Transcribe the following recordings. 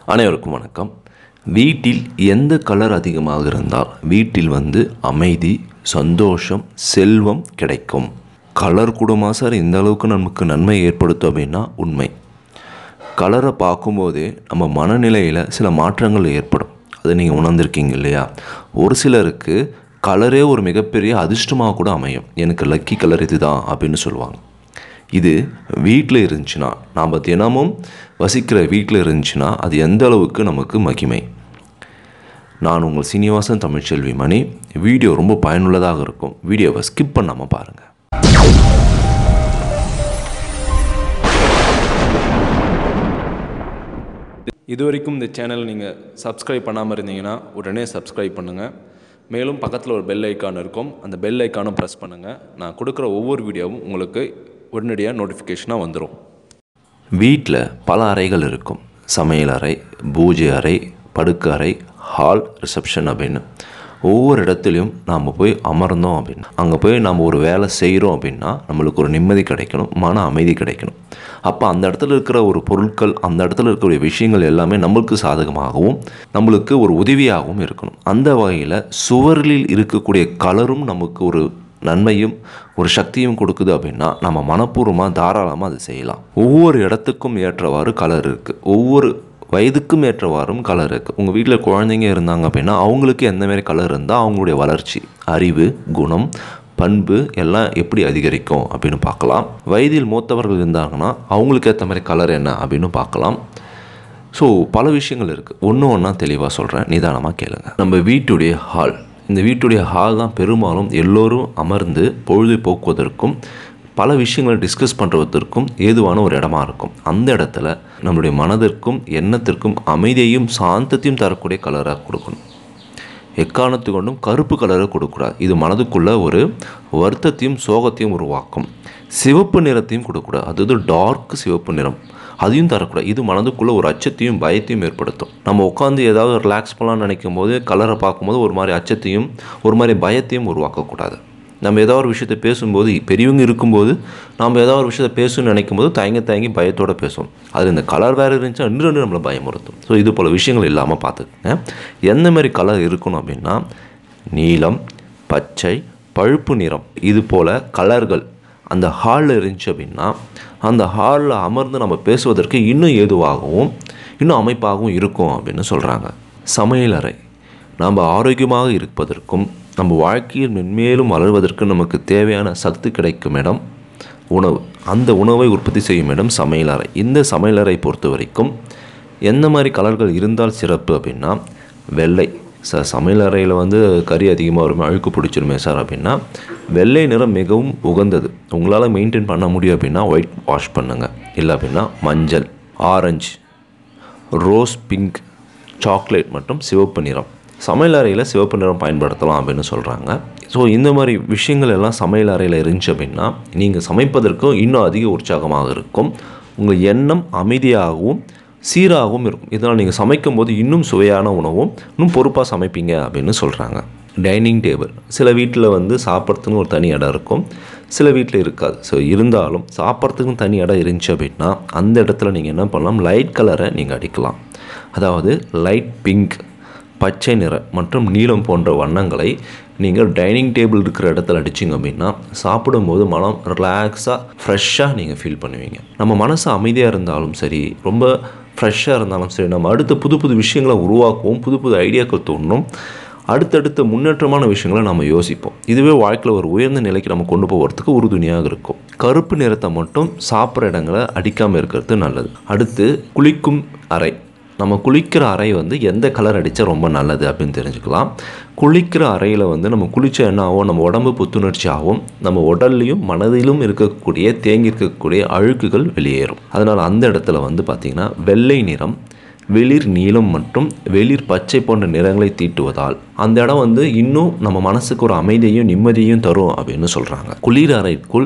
அனைவருக்கும் வணக்கம் வீட்டில் எந்த கலர் அதிகமாக இருந்தால் வீட்டில் வந்து அமைதி சந்தோஷம் செல்வம் கிடைக்கும் கலர் கூடமா சார் இந்த அளவுக்கு நமக்கு நன்மை ஏற்படுத்தும் அப்படின்னா உண்மை கலரை பார்க்கும்போதே நம்ம மனநிலையில் சில மாற்றங்கள் ஏற்படும் அதை நீங்கள் உணர்ந்திருக்கீங்க இல்லையா ஒரு சிலருக்கு கலரே ஒரு மிகப்பெரிய அதிர்ஷ்டமாக கூட அமையும் எனக்கு லக்கி கலர் இதுதான் அப்படின்னு சொல்லுவாங்க இது வீட்டில் இருந்துச்சுன்னா நாம் தினமும் வசிக்கிற வீட்டில் இருந்துச்சுன்னா அது எந்த அளவுக்கு நமக்கு மகிமை நான் உங்கள் சீனிவாசன் தமிழ்ச்செல்வி மணி வீடியோ ரொம்ப பயனுள்ளதாக இருக்கும் வீடியோவை ஸ்கிப் பண்ணாமல் பாருங்கள் இது வரைக்கும் இந்த சேனல் நீங்கள் சப்ஸ்கிரைப் பண்ணாமல் இருந்தீங்கன்னா உடனே சப்ஸ்கிரைப் பண்ணுங்கள் மேலும் பக்கத்தில் ஒரு பெல் ஐக்கான் இருக்கும் அந்த பெல் ஐக்கானும் ப்ரெஸ் பண்ணுங்கள் நான் கொடுக்குற ஒவ்வொரு வீடியோவும் உங்களுக்கு உடனடியாக நோட்டிஃபிகேஷனாக வந்துடும் வீட்டில் பல அறைகள் இருக்கும் சமையல் அறை பூஜை அறை படுக்கை அறை ஹால் ரிசப்ஷன் அப்படின்னு ஒவ்வொரு இடத்துலையும் நாம் போய் அமர்ந்தோம் அப்படின்னா அங்கே போய் நாம் ஒரு வேலை செய்கிறோம் அப்படின்னா நம்மளுக்கு ஒரு நிம்மதி கிடைக்கணும் மன அமைதி கிடைக்கணும் அப்போ அந்த இடத்துல இருக்கிற ஒரு பொருட்கள் அந்த இடத்துல இருக்கக்கூடிய விஷயங்கள் எல்லாமே நம்மளுக்கு சாதகமாகவும் நம்மளுக்கு ஒரு உதவியாகவும் இருக்கணும் அந்த வகையில் சுவரில் இருக்கக்கூடிய கலரும் நமக்கு ஒரு நன்மையும் ஒரு சக்தியும் கொடுக்குது அப்படின்னா நம்ம மனப்பூர்வமாக தாராளமாக அதை செய்யலாம் ஒவ்வொரு இடத்துக்கும் ஏற்றவாறு கலர் இருக்குது ஒவ்வொரு வயதுக்கும் ஏற்றவாறும் கலர் இருக்குது உங்கள் வீட்டில் குழந்தைங்க இருந்தாங்க அப்படின்னா அவங்களுக்கு எந்த மாதிரி கலர் இருந்தால் அவங்களுடைய வளர்ச்சி அறிவு குணம் பண்பு எல்லாம் எப்படி அதிகரிக்கும் அப்படின்னு பார்க்கலாம் வயதில் மூத்தவர்கள் இருந்தாங்கன்னா அவங்களுக்கு ஏற்ற மாதிரி கலர் என்ன அப்படின்னு பார்க்கலாம் ஸோ பல விஷயங்கள் இருக்குது ஒன்று ஒன்றா தெளிவாக சொல்கிறேன் நிதானமாக கேளுங்க நம்ம வீட்டுடைய ஹால் இந்த வீட்டுடைய ஹால் தான் பெரும்பாலும் எல்லோரும் அமர்ந்து பொழுது போக்குவதற்கும் பல விஷயங்களை டிஸ்கஸ் பண்ணுறதற்கும் ஏதுவான ஒரு இடமா இருக்கும் அந்த இடத்துல நம்மளுடைய மனதிற்கும் எண்ணத்திற்கும் அமைதியையும் சாந்தத்தையும் தரக்கூடிய கலராக கொடுக்கணும் எக்காரணத்து கொண்டும் கருப்பு கலரை கொடுக்கக்கூடாது இது மனதுக்குள்ள ஒரு வருத்தத்தையும் சோகத்தையும் உருவாக்கும் சிவப்பு நிறத்தையும் கொடுக்கக்கூடாது அது டார்க் சிவப்பு நிறம் அதையும் தரக்கூடாது இது மனதுக்குள்ளே ஒரு அச்சத்தையும் பயத்தையும் ஏற்படுத்தும் நம்ம உட்காந்து ஏதாவது ரிலாக்ஸ் பண்ணலாம்னு நினைக்கும் போது கலரை பார்க்கும்போது ஒரு மாதிரி அச்சத்தையும் ஒரு மாதிரி பயத்தையும் உருவாக்கக்கூடாது நம்ம ஏதாவது ஒரு விஷயத்தை பேசும்போது பெரியவங்க இருக்கும்போது நம்ம ஏதாவது ஒரு விஷயத்தை பேசணும்னு நினைக்கும் போது தயங்கி தயங்கி பயத்தோடு பேசுவோம் அது இந்த கலர் வேறு இருந்துச்சுன்னா இன்னும் ரெண்டு நம்மளை பயமுறுத்தும் ஸோ இது போல் விஷயங்கள் இல்லாமல் பார்த்துக்கங்க எந்த மாதிரி கலர் இருக்கணும் அப்படின்னா நீலம் பச்சை பழுப்பு நிறம் இது போல் கலர்கள் அந்த ஹாலில் இருந்துச்சு அப்படின்னா அந்த ஹாலில் அமர்ந்து நம்ம பேசுவதற்கு இன்னும் ஏதுவாகவும் இன்னும் அமைப்பாகவும் இருக்கும் அப்படின்னு சொல்கிறாங்க சமையலறை நாம் ஆரோக்கியமாக இருப்பதற்கும் நம்ம வாழ்க்கையில் மென்மேலும் வளர்வதற்கு நமக்கு தேவையான சக்தி கிடைக்கும் இடம் உணவு அந்த உணவை உற்பத்தி செய்யும் இடம் சமையலறை இந்த சமையலறை பொறுத்த வரைக்கும் எந்த மாதிரி கலர்கள் இருந்தால் சிறப்பு அப்படின்னா வெள்ளை சார் சமையல் அறையில் வந்து கறி அதிகமாக வருமே அழுக்கு பிடிச்சிருமே சார் அப்படின்னா வெள்ளை நிறம் மிகவும் உகந்தது உங்களால் மெயின்டைன் பண்ண முடியும் அப்படின்னா ஒயிட் வாஷ் பண்ணுங்கள் இல்லை அப்படின்னா மஞ்சள் ஆரஞ்சு ரோஸ் பிங்க் சாக்லேட் மற்றும் சிவப்பு நிறம் சமையல் அறையில் சிவப்பு நிறம் பயன்படுத்தலாம் அப்படின்னு சொல்கிறாங்க ஸோ இந்த மாதிரி விஷயங்கள் எல்லாம் சமையல் அறையில் இருந்துச்சு அப்படின்னா நீங்கள் சமைப்பதற்கும் இன்னும் அதிக உற்சாகமாக இருக்கும் உங்கள் எண்ணம் அமைதியாகவும் சீராகவும் இருக்கும் இதனால் நீங்கள் சமைக்கும்போது இன்னும் சுவையான உணவும் இன்னும் பொறுப்பாக சமைப்பீங்க அப்படின்னு சொல்கிறாங்க டைனிங் டேபிள் சில வீட்டில் வந்து சாப்பிட்றதுக்குன்னு ஒரு தனி இடம் இருக்கும் சில வீட்டில் இருக்காது ஸோ இருந்தாலும் சாப்பிட்றதுக்குன்னு தனி இடம் இருந்துச்சு அப்படின்னா அந்த இடத்துல நீங்கள் என்ன பண்ணலாம் லைட் கலரை நீங்கள் அடிக்கலாம் அதாவது லைட் பிங்க் பச்சை நிறம் மற்றும் நீலம் போன்ற வண்ணங்களை நீங்கள் டைனிங் டேபிள் இருக்கிற இடத்துல அடிச்சிங்க அப்படின்னா சாப்பிடும்போது மனம் ரிலாக்ஸாக ஃப்ரெஷ்ஷாக நீங்கள் ஃபீல் பண்ணுவீங்க நம்ம மனசு அமைதியாக இருந்தாலும் சரி ரொம்ப ஃப்ரெஷ்ஷாக இருந்தாலும் சரி நம்ம அடுத்த புது புது விஷயங்களை உருவாக்குவோம் புது புது ஐடியாக்கள் தோணும் அடுத்தடுத்த முன்னேற்றமான விஷயங்களை நம்ம யோசிப்போம் இதுவே வாழ்க்கையில் ஒரு உயர்ந்த நிலைக்கு நம்ம கொண்டு போகிறதுக்கு உறுதுணையாக இருக்கும் கருப்பு நிறத்தை மட்டும் சாப்பிட்ற இடங்களை அடிக்காமல் இருக்கிறது நல்லது அடுத்து குளிக்கும் அறை நம்ம குளிக்கிற அறை வந்து எந்த கலர் அடித்தா ரொம்ப நல்லது அப்படின்னு தெரிஞ்சுக்கலாம் குளிக்கிற அறையில் வந்து நம்ம குளிச்ச என்ன ஆகும் நம்ம உடம்பு புத்துணர்ச்சி ஆகும் நம்ம உடல்லையும் மனதிலும் இருக்கக்கூடிய தேங்கி இருக்கக்கூடிய அழுக்குகள் வெளியேறும் அதனால் அந்த இடத்துல வந்து பார்த்திங்கன்னா வெள்ளை நிறம் வெளிர் நீலம் மற்றும் வெளிர் பச்சை போன்ற நிறங்களை தீட்டுவதால் அந்த இடம் வந்து இன்னும் நம்ம மனசுக்கு ஒரு அமைதியையும் நிம்மதியையும் தரும் அப்படின்னு சொல்கிறாங்க குளிர் அறைக்குள்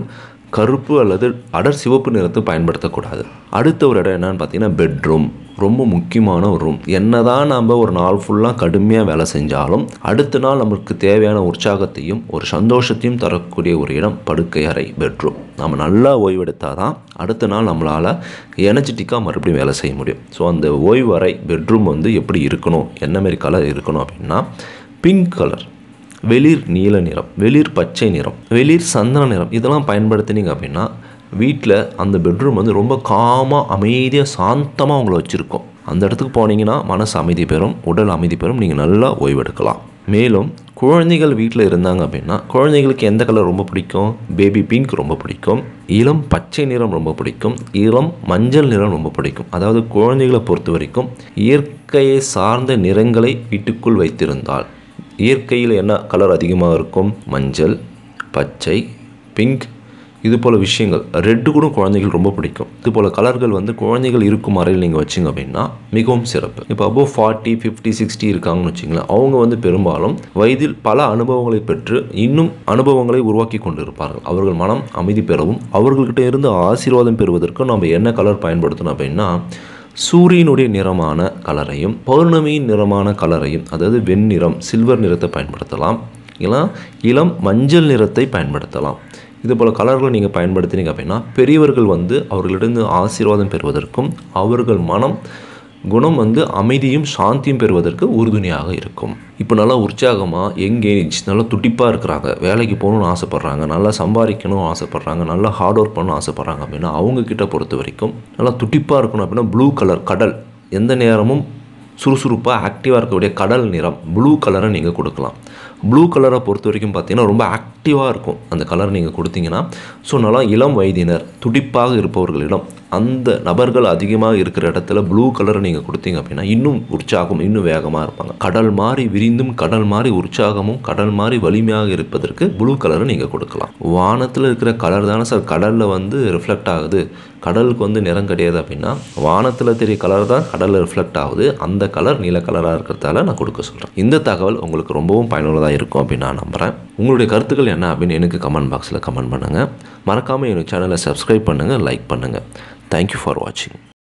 கருப்பு அல்லது அடர் சிவப்பு நிறத்தை பயன்படுத்தக்கூடாது அடுத்த ஒரு இடம் என்னன்னு பார்த்தீங்கன்னா பெட்ரூம் ரொம்ப முக்கியமான ஒரு ரூம் என்னதான் நம்ம ஒரு நாள் ஃபுல்லாக கடுமையாக வேலை செஞ்சாலும் அடுத்த நாள் நமக்கு தேவையான உற்சாகத்தையும் ஒரு சந்தோஷத்தையும் தரக்கூடிய ஒரு இடம் படுக்கை அறை பெட்ரூம் நம்ம நல்லா ஓய்வெடுத்தால் தான் அடுத்த நாள் நம்மளால் எனர்ஜெட்டிக்காக மறுபடியும் வேலை செய்ய முடியும் ஸோ அந்த ஓய்வு அறை பெட்ரூம் வந்து எப்படி இருக்கணும் என்ன மாதிரி கலர் இருக்கணும் அப்படின்னா பிங்க் கலர் வெளிர் நீல நிறம் வெளிர் பச்சை நிறம் வெளிர் சந்தன நிறம் இதெல்லாம் பயன்படுத்தினீங்க அப்படின்னா வீட்டில் அந்த பெட்ரூம் வந்து ரொம்ப காமாக அமைதியாக சாந்தமாக உங்களை வச்சுருக்கோம் அந்த இடத்துக்கு போனீங்கன்னா மனசு அமைதி பெறும் உடல் அமைதி பெறும் நீங்கள் நல்லா ஓய்வெடுக்கலாம் மேலும் குழந்தைகள் வீட்டில் இருந்தாங்க அப்படின்னா குழந்தைகளுக்கு எந்த கலர் ரொம்ப பிடிக்கும் பேபி பிங்க் ரொம்ப பிடிக்கும் இளம் பச்சை நிறம் ரொம்ப பிடிக்கும் இளம் மஞ்சள் நிறம் ரொம்ப பிடிக்கும் அதாவது குழந்தைகளை பொறுத்த வரைக்கும் இயற்கையை சார்ந்த நிறங்களை வீட்டுக்குள் வைத்திருந்தால் இயற்கையில் என்ன கலர் அதிகமாக இருக்கும் மஞ்சள் பச்சை பிங்க் இது போல் விஷயங்கள் ரெட்டு கூட குழந்தைகள் ரொம்ப பிடிக்கும் இது போல் கலர்கள் வந்து குழந்தைகள் இருக்கும் அறையில் நீங்கள் வச்சிங்க அப்படின்னா மிகவும் சிறப்பு இப்போ அபோவ் ஃபார்ட்டி ஃபிஃப்டி சிக்ஸ்டி இருக்காங்கன்னு வச்சிங்களேன் அவங்க வந்து பெரும்பாலும் வயதில் பல அனுபவங்களை பெற்று இன்னும் அனுபவங்களை உருவாக்கி கொண்டு இருப்பார்கள் அவர்கள் மனம் அமைதி பெறவும் அவர்கள்கிட்ட இருந்து ஆசீர்வாதம் பெறுவதற்கும் நம்ம என்ன கலர் பயன்படுத்தணும் அப்படின்னா சூரியனுடைய நிறமான கலரையும் பௌர்ணமியின் நிறமான கலரையும் அதாவது வெண்ணிறம் சில்வர் நிறத்தை பயன்படுத்தலாம் இல்லை இளம் மஞ்சள் நிறத்தை பயன்படுத்தலாம் இது போல் கலர்களை நீங்கள் பயன்படுத்தினீங்க அப்படின்னா பெரியவர்கள் வந்து அவர்களிடம் ஆசீர்வாதம் பெறுவதற்கும் அவர்கள் மனம் குணம் வந்து அமைதியும் சாந்தியும் பெறுவதற்கு உறுதுணையாக இருக்கும் இப்போ நல்லா உற்சாகமாக எங்கேஜ் நல்லா துடிப்பாக இருக்கிறாங்க வேலைக்கு போகணும்னு ஆசைப்பட்றாங்க நல்லா சம்பாதிக்கணும் ஆசைப்பட்றாங்க நல்லா ஹார்ட் ஒர்க் பண்ணணும் ஆசைப்பட்றாங்க அப்படின்னா அவங்க கிட்ட பொறுத்த வரைக்கும் நல்லா துடிப்பாக இருக்கணும் அப்படின்னா ப்ளூ கலர் கடல் எந்த நேரமும் சுறுசுறுப்பாக ஆக்டிவாக இருக்கக்கூடிய கடல் நிறம் ப்ளூ கலரை நீங்கள் கொடுக்கலாம் ப்ளூ கலரை பொறுத்த வரைக்கும் பார்த்தீங்கன்னா ரொம்ப ஆக்டிவாக இருக்கும் அந்த கலர் நீங்கள் கொடுத்தீங்கன்னா ஸோ நல்லா இளம் வயதினர் துடிப்பாக இருப்பவர்களிடம் அந்த நபர்கள் அதிகமாக இருக்கிற இடத்துல ப்ளூ கலரை நீங்கள் கொடுத்தீங்க அப்படின்னா இன்னும் உற்சாகம் இன்னும் வேகமாக இருப்பாங்க கடல் மாதிரி விரிந்தும் கடல் மாதிரி உற்சாகமும் கடல் மாதிரி வலிமையாக இருப்பதற்கு ப்ளூ கலரை நீங்கள் கொடுக்கலாம் வானத்தில் இருக்கிற கலர் தானே சார் கடலில் வந்து ரிஃப்ளெக்ட் ஆகுது கடலுக்கு வந்து நிறம் கிடையாது அப்படின்னா வானத்தில் தெரிய கலர் தான் கடலில் ரிஃப்ளெக்ட் ஆகுது அந்த கலர் நீல கலராக இருக்கிறதால நான் கொடுக்க சொல்கிறேன் இந்த தகவல் உங்களுக்கு ரொம்பவும் பயனுள்ளதாக இருக்கும் அப்படின்னு நான் நம்புகிறேன் உங்களுடைய கருத்துக்கள் என்ன அப்படின்னு எனக்கு கமெண்ட் பாக்ஸில் கமெண்ட் பண்ணுங்கள் மறக்காமல் என்னோட சேனலை சப்ஸ்கிரைப் பண்ணுங்கள் லைக் பண்ணுங்கள் தேங்க்யூ ஃபார் வாட்சிங்